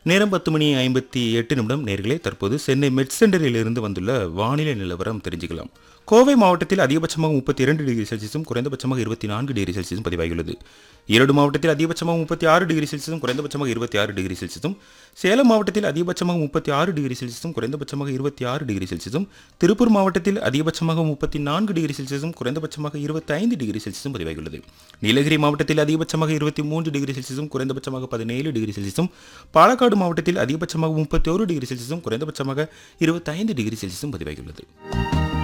நேரம் பத்து மணி ஐம்பத்தி எட்டு நிமிடம் நேர்களே தற்போது சென்னை மெட் சென்டரில் இருந்து வந்துள்ள வானிலை நிலவரம் தெரிஞ்சுக்கலாம் கோவை மாவட்டத்தில் அதிகபட்சமாக முப்பத்தி இரண்டு டிகிரி செல்சியஸும் குறைந்தபட்சமாக இருபத்தி நான்கு டிகிரி செல்சியஸும் பதிவாகியுள்ளது ஈரோடு மாவட்டத்தில் அதிகபட்சமாக முப்பத்தி ஆறு டிகிரி செல்சியஸும் குறைந்தபட்சமாக இருபத்தி ஆறு டிகிரி செல்சியஸும் சேலம் மாவட்டத்தில் அதிகபட்சமாக முப்பத்தி ஆறு டிகிரி செல்சியஸும் குறைந்தபட்சமாக இருபத்தி ஆறு டிகிரி செல்சியஸும் திருப்பூர் மாவட்டத்தில் அதிகபட்சமாக முப்பத்தி நான்கு டிகிரி செல்சியஸும் குறைந்தபட்சமாக இருபத்தி ஐந்து டிகிரி செல்சியஸும் பதிவாகியுள்ளது நீலகிரி மாவட்டத்தில் அதிகபட்சமாக இருபத்தி மூன்று டிகிரி செல்சியஸும் குறைந்தபட்சமாக பதினேழு டிகிரி செல்சியஸும் பாலக்காடு மாவட்டத்தில் அதிகபட்சமாக முப்பத்தி ஒரு டிகிரி செல்சியஸும் குறைந்தபட்சமாக இருபத்தைந்து டிகிரி செல்சியஸும் பதிவாகியுள்ளது